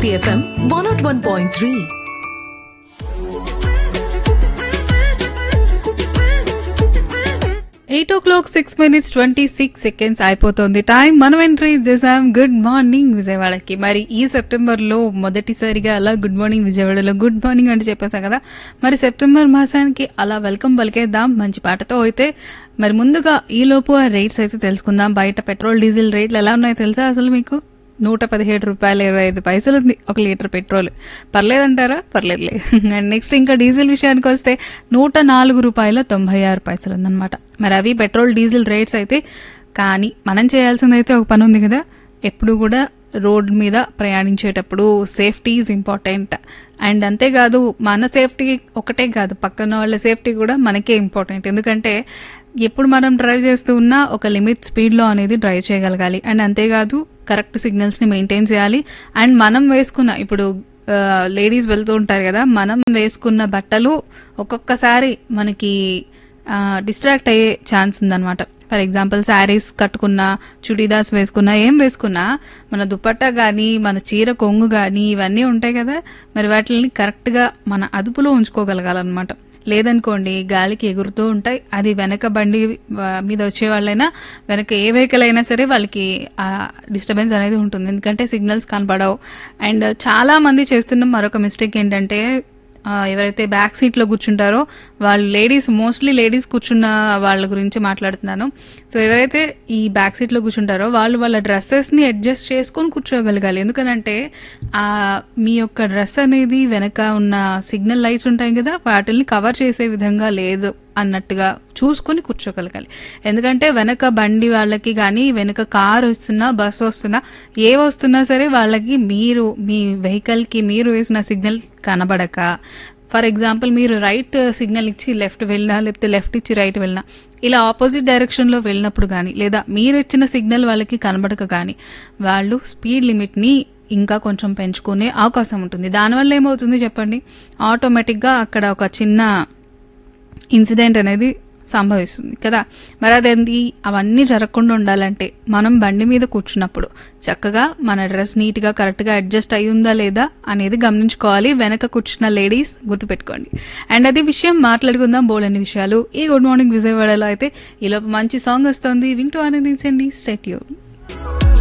Hiti FM 101.3. Eight o'clock six minutes twenty six seconds అయిపోతుంది time మనం entry చేసాం good morning విజయవాడకి మరి ఈ సెప్టెంబర్లో మొదటిసారిగా అలా గుడ్ మార్నింగ్ విజయవాడలో గుడ్ మార్నింగ్ అంటే చెప్పేసాం కదా మరి సెప్టెంబర్ మాసానికి అలా వెల్కమ్ పలికేద్దాం మంచి పాటతో అయితే మరి ముందుగా ఈ లోపు ఆ రేట్స్ అయితే తెలుసుకుందాం బయట పెట్రోల్ డీజిల్ రేట్లు ఎలా ఉన్నాయో తెలుసా అసలు మీకు నూట పదిహేడు రూపాయలు ఇరవై ఐదు పైసలు ఉంది ఒక లీటర్ పెట్రోల్ పర్లేదంటారా పర్లేదులే అండ్ నెక్స్ట్ ఇంకా డీజిల్ విషయానికి వస్తే నూట నాలుగు రూపాయల తొంభై ఆరు పైసలు ఉందన్నమాట మరి అవి పెట్రోల్ డీజిల్ రేట్స్ అయితే కానీ మనం చేయాల్సింది అయితే ఒక పని ఉంది కదా ఎప్పుడు కూడా రోడ్ మీద ప్రయాణించేటప్పుడు సేఫ్టీ ఈజ్ ఇంపార్టెంట్ అండ్ అంతేకాదు మన సేఫ్టీ ఒకటే కాదు పక్కన వాళ్ళ సేఫ్టీ కూడా మనకే ఇంపార్టెంట్ ఎందుకంటే ఎప్పుడు మనం డ్రైవ్ చేస్తూ ఉన్నా ఒక లిమిట్ స్పీడ్లో అనేది డ్రైవ్ చేయగలగాలి అండ్ అంతేకాదు కరెక్ట్ సిగ్నల్స్ని మెయింటైన్ చేయాలి అండ్ మనం వేసుకున్న ఇప్పుడు లేడీస్ వెళ్తూ ఉంటారు కదా మనం వేసుకున్న బట్టలు ఒక్కొక్కసారి మనకి డిస్ట్రాక్ట్ అయ్యే ఛాన్స్ ఉందన్నమాట ఫర్ ఎగ్జాంపుల్ శారీస్ కట్టుకున్నా చుడీదార్స్ వేసుకున్నా ఏం వేసుకున్నా మన దుపట్టా కానీ మన చీర కొంగు కానీ ఇవన్నీ ఉంటాయి కదా మరి వాటిని కరెక్ట్గా మన అదుపులో ఉంచుకోగలగాలన్నమాట లేదనుకోండి గాలికి ఎగురుతూ ఉంటాయి అది వెనక బండి ఆ, మీద వచ్చే వాళ్ళైనా వెనక ఏ వెహికల్ అయినా సరే వాళ్ళకి డిస్టర్బెన్స్ అనేది ఉంటుంది ఎందుకంటే సిగ్నల్స్ కనపడవు అండ్ చాలా మంది చేస్తున్న మరొక మిస్టేక్ ఏంటంటే ఆ, ఎవరైతే బ్యాక్ సీట్ లో కూర్చుంటారో వాళ్ళు లేడీస్ మోస్ట్లీ లేడీస్ కూర్చున్న వాళ్ళ గురించి మాట్లాడుతున్నాను సో ఎవరైతే ఈ బ్యాక్ సీట్ లో కూర్చుంటారో వాళ్ళు వాళ్ళ డ్రెస్సెస్ ని అడ్జస్ట్ చేసుకొని కూర్చోగలగాలి ఎందుకనంటే ఆ మీ యొక్క డ్రెస్ అనేది వెనక ఉన్న సిగ్నల్ లైట్స్ ఉంటాయి కదా వాటిని కవర్ చేసే విధంగా లేదు అన్నట్టుగా చూసుకొని కూర్చోగలగాలి ఎందుకంటే వెనక బండి వాళ్ళకి కానీ వెనక కార్ వస్తున్నా బస్ వస్తున్నా ఏ వస్తున్నా సరే వాళ్ళకి మీరు మీ వెహికల్కి మీరు వేసిన సిగ్నల్ కనబడక ఫర్ ఎగ్జాంపుల్ మీరు రైట్ సిగ్నల్ ఇచ్చి లెఫ్ట్ వెళ్ళినా లేకపోతే లెఫ్ట్ ఇచ్చి రైట్ వెళ్ళినా ఇలా ఆపోజిట్ డైరెక్షన్లో వెళ్ళినప్పుడు కానీ లేదా మీరు ఇచ్చిన సిగ్నల్ వాళ్ళకి కనబడక కానీ వాళ్ళు స్పీడ్ లిమిట్ని ఇంకా కొంచెం పెంచుకునే అవకాశం ఉంటుంది దానివల్ల ఏమవుతుంది చెప్పండి ఆటోమేటిక్గా అక్కడ ఒక చిన్న ఇన్సిడెంట్ అనేది సంభవిస్తుంది కదా మరి అదేంటి అవన్నీ జరగకుండా ఉండాలంటే మనం బండి మీద కూర్చున్నప్పుడు చక్కగా మన డ్రెస్ నీట్గా కరెక్ట్గా అడ్జస్ట్ అయి ఉందా లేదా అనేది గమనించుకోవాలి వెనక కూర్చున్న లేడీస్ గుర్తుపెట్టుకోండి అండ్ అది విషయం మాట్లాడుకుందాం బోలని విషయాలు ఈ గుడ్ మార్నింగ్ విజయవాడలో అయితే ఈలోపు మంచి సాంగ్ వస్తుంది వింటూ ఆనందించండి స్టేట్యూన్